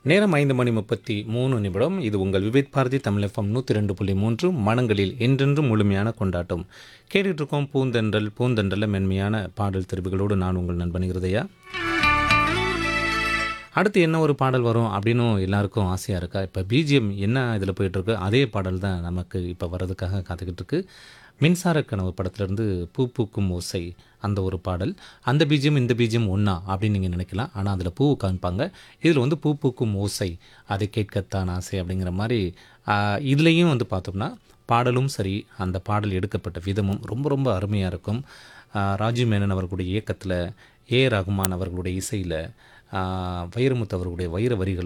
நேரம் ஐந்து மணி முப்பத்தி மூணு நிமிடம் இது உங்கள் விவேக் பாரதி தமிழ் எஃப்எம் நூற்றி ரெண்டு புள்ளி மூன்று மனங்களில் என்றென்றும் முழுமையான கொண்டாட்டம் கேட்டுட்டு இருக்கோம் பூந்தென்றல் பூந்தென்றல மென்மையான பாடல் தெரிவுகளோடு நான் உங்கள் நண்பன் இருதையா அடுத்து என்ன ஒரு பாடல் வரும் அப்படின்னும் எல்லாருக்கும் ஆசையாக இருக்கா இப்போ பிஜிஎம் என்ன இதில் போயிட்டுருக்கு அதே பாடல் தான் நமக்கு இப்போ வர்றதுக்காக காத்துக்கிட்டு இருக்கு மின்சார கனவு படத்துலேருந்து பூ பூக்கும் ஓசை அந்த ஒரு பாடல் அந்த பிஜிஎம் இந்த பிஜிஎம் ஒன்றா அப்படின்னு நீங்கள் நினைக்கலாம் ஆனால் அதில் பூ காமிப்பாங்க இதில் வந்து பூ பூக்கும் ஓசை அதை கேட்கத்தான் ஆசை அப்படிங்கிற மாதிரி இதுலேயும் வந்து பார்த்தோம்னா பாடலும் சரி அந்த பாடல் எடுக்கப்பட்ட விதமும் ரொம்ப ரொம்ப அருமையாக இருக்கும் ஆஹ் ராஜீவ் மேனன் அவர்களுடைய இயக்கத்தில் ஏ ரகுமான் அவர்களுடைய இசையில் வைரமுத்து அவர்களுடைய வைர வரிகள்